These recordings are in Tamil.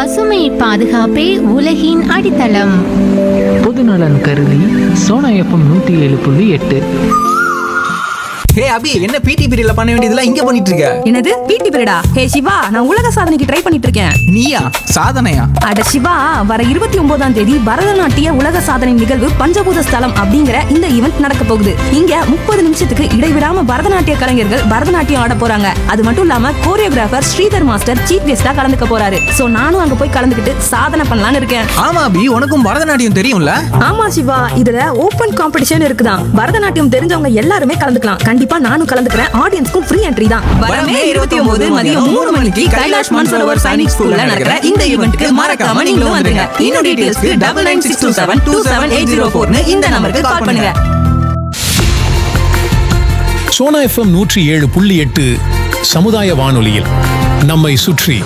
பசுமை பாதுகாப்பே உலகின் அடித்தளம் பொதுநலன் கருதி சோனா எஃப்எம் நூற்றி ஏழு புள்ளி எட்டு ஹே அபி என்ன பிடி பீரியட்ல பண்ண வேண்டியதெல்லாம் இங்க பண்ணிட்டு இருக்க என்னது பிடி பீரியடா ஹே சிவா நான் உலக சாதனைக்கு ட்ரை பண்ணிட்டு இருக்கேன் நீயா சாதனையா அட சிவா வர இருபத்தி ஒன்பதாம் தேதி பரதநாட்டிய உலக சாதனை நிகழ்வு பஞ்சபூத ஸ்தலம் அப்படிங்கிற இந்த ஈவெண்ட் நடக்க போகுது இங்க முப்பது நிமிஷத்துக்கு இடைவிடாம பரதநாட்டிய கலைஞர்கள் பரதநாட்டியம் ஆட போறாங்க அது மட்டும் இல்லாம கோரியோகிராஃபர் ஸ்ரீதர் மாஸ்டர் சீஃப் கெஸ்டா கலந்துக்க போறாரு சோ நானும் அங்க போய் கலந்துக்கிட்டு சாதனை பண்ணலாம்னு இருக்கேன் ஆமா அபி உனக்கும் பரதநாட்டியம் தெரியும்ல ஆமா சிவா இதுல ஓபன் காம்படிஷன் இருக்குதான் பரதநாட்டியம் தெரிஞ்சவங்க எல்லாருமே கலந்துக்கலாம் கண்டிப்பா நானும் கலந்துக்கிறேன் ஆடியன்ஸ்க்கும் ஃப்ரீ என்ட்ரி தான் வரமே 29 மதியம் மூணு மணிக்கு கைலாஷ் மான்சரோவர் சைனிக் ஸ்கூல்ல நடக்கிற இந்த ஈவென்ட்க்கு மறக்காம நீங்களும் வந்துருங்க. இன்னும் டீடைல்ஸ்க்கு 99627-27804 ன்னு இந்த நம்பருக்கு கால் பண்ணுங்க. சோனா எஃப்எம் நூற்றி ஏழு புள்ளி எட்டு சமுதாய வானொலியில் நம்மை சுற்றி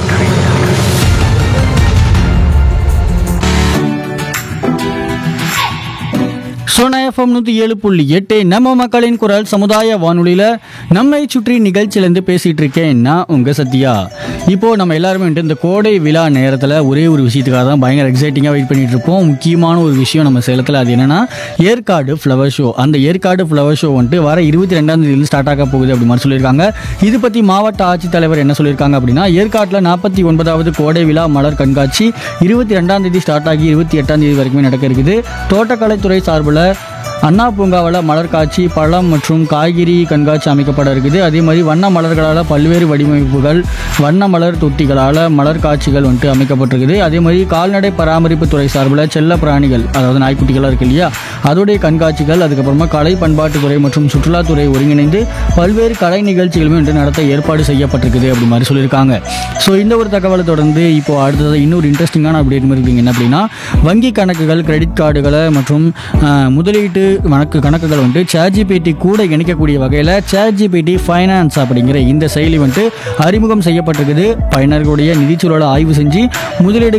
சோனா எஃப்எம் நூற்றி ஏழு புள்ளி எட்டு நம்ம மக்களின் குரல் சமுதாய வானொலியில் நம்மை சுற்றி நிகழ்ச்சியிலேருந்து பேசிகிட்டு இருக்கேன் நான் உங்கள் சத்யா இப்போது நம்ம எல்லாருமே வந்துட்டு இந்த கோடை விழா நேரத்தில் ஒரே ஒரு விஷயத்துக்காக தான் பயங்கர எக்ஸைட்டிங்காக வெயிட் பண்ணிட்டு இருப்போம் முக்கியமான ஒரு விஷயம் நம்ம சேலத்தில் அது என்னென்னா ஏற்காடு ஃப்ளவர் ஷோ அந்த ஏற்காடு ஃப்ளவர் ஷோ வந்துட்டு வர இருபத்தி ரெண்டாம் தேதியிலிருந்து ஸ்டார்ட் ஆக போகுது அப்படி மாதிரி சொல்லியிருக்காங்க இது பற்றி மாவட்ட ஆட்சித்தலைவர் என்ன சொல்லியிருக்காங்க அப்படின்னா ஏற்காட்டில் நாற்பத்தி ஒன்பதாவது கோடை விழா மலர் கண்காட்சி இருபத்தி ரெண்டாம் தேதி ஸ்டார்ட் ஆகி இருபத்தி எட்டாம் தேதி வரைக்குமே நடக்க இருக்குது தோட்டக்கலைத்துறை சார்பில் அண்ணா பூங்காவில் மலர் காட்சி பழம் மற்றும் காய்கறி கண்காட்சி அமைக்கப்பட இருக்குது அதே மாதிரி வண்ண மலர்களால் பல்வேறு வடிவமைப்புகள் வண்ண மலர் தொட்டிகளால் மலர் காட்சிகள் வந்துட்டு அமைக்கப்பட்டிருக்குது அதே மாதிரி கால்நடை பராமரிப்பு துறை சார்பில் செல்ல பிராணிகள் அதாவது நாய்க்குட்டிகளாக இருக்கு இல்லையா அதோடைய கண்காட்சிகள் அதுக்கப்புறமா கலை பண்பாட்டுத்துறை மற்றும் சுற்றுலாத்துறை ஒருங்கிணைந்து பல்வேறு கலை நிகழ்ச்சிகளுமே வந்துட்டு நடத்த ஏற்பாடு செய்யப்பட்டிருக்குது அப்படி மாதிரி சொல்லியிருக்காங்க ஸோ இந்த ஒரு தகவலை தொடர்ந்து இப்போ அடுத்தது இன்னொரு இன்ட்ரெஸ்டிங்கான அப்டேட் இருக்குங்க என்ன அப்படின்னா வங்கி கணக்குகள் கிரெடிட் கார்டுகளை மற்றும் அஹ், முதலீட்டு வணக்கு கணக்குகள் வந்துட்டு சேஜிபிடி கூட இணைக்கக்கூடிய வகையில் சேஜிபிடி ஃபைனான்ஸ் அப்படிங்கிற இந்த செயலி வந்துட்டு அறிமுகம் செய்யப்பட்டிருக்குது பயனர்களுடைய நிதிச்சூழலை ஆய்வு செஞ்சு முதலீடு